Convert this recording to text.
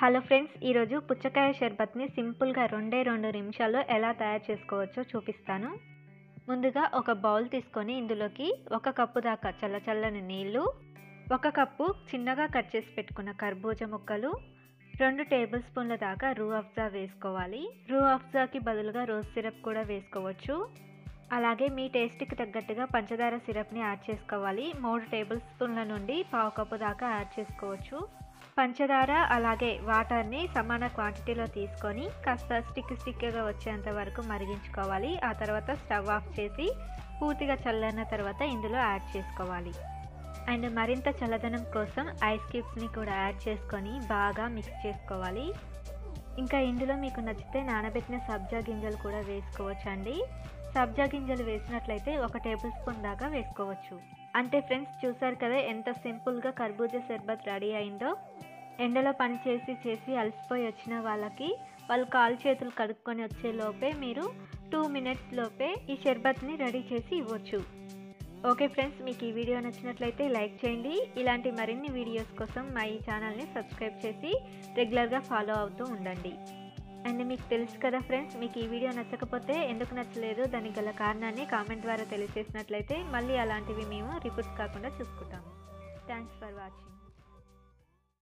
hello friends ఈరోజు పుచ్చకాయ షర్బత్ని సింపుల్గా రెండే రెండు నిమిషాల్లో ఎలా తయారు చేసుకోవచ్చో చూపిస్తాను ముందుగా ఒక బౌల్ తీసుకొని ఇందులోకి ఒక కప్పు దాకా చల్ల చల్లని నీళ్ళు ఒక కప్పు చిన్నగా కట్ చేసి పెట్టుకున్న కర్బూజా ముక్కలు రెండు టేబుల్ స్పూన్ల దాకా రూ అఫ్జా వేసుకోవాలి రూ అఫ్జాకి బదులుగా రోజ్ సిరప్ కూడా వేసుకోవచ్చు అలాగే మీ టేస్ట్కి తగ్గట్టుగా పంచదార సిరప్ని యాడ్ చేసుకోవాలి మూడు టేబుల్ స్పూన్ల నుండి పావు కప్పు దాకా యాడ్ చేసుకోవచ్చు పంచదార అలాగే వాటర్ని సమాన క్వాంటిటీలో తీసుకొని కాస్త స్టిక్ స్టిక్గా వచ్చేంత వరకు మరిగించుకోవాలి ఆ తర్వాత స్టవ్ ఆఫ్ చేసి పూర్తిగా చల్లన్న తర్వాత ఇందులో యాడ్ చేసుకోవాలి అండ్ మరింత చల్లదనం కోసం ఐస్ క్యూబ్స్ని కూడా యాడ్ చేసుకొని బాగా మిక్స్ చేసుకోవాలి ఇంకా ఇందులో మీకు నచ్చితే నానబెట్టిన సబ్జా గింజలు కూడా వేసుకోవచ్చు అండి సబ్జా గింజలు వేసినట్లయితే ఒక టేబుల్ స్పూన్ దాకా వేసుకోవచ్చు అంటే ఫ్రెండ్స్ చూసారు కదా ఎంత సింపుల్గా కర్బూజా షర్బత్ రెడీ అయిందో ఎండలో పని చేసి చేసి అలసిపోయి వచ్చిన వాళ్ళకి వాళ్ళు కాలు చేతులు కడుక్కొని వచ్చే లోపే మీరు టూ మినిట్స్ లోపే ఈ షర్బత్ని రెడీ చేసి ఇవ్వచ్చు ఓకే ఫ్రెండ్స్ మీకు ఈ వీడియో నచ్చినట్లయితే లైక్ చేయండి ఇలాంటి మరిన్ని వీడియోస్ కోసం మా ఈ ఛానల్ని సబ్స్క్రైబ్ చేసి రెగ్యులర్గా ఫాలో అవుతూ ఉండండి అండ్ మీకు తెలుసు కదా ఫ్రెండ్స్ మీకు ఈ వీడియో నచ్చకపోతే ఎందుకు నచ్చలేదు దానికి గల కారణాన్ని కామెంట్ ద్వారా తెలియజేసినట్లయితే మళ్ళీ అలాంటివి మేము రిపీట్ కాకుండా చూసుకుంటాము థ్యాంక్స్ ఫర్ వాచింగ్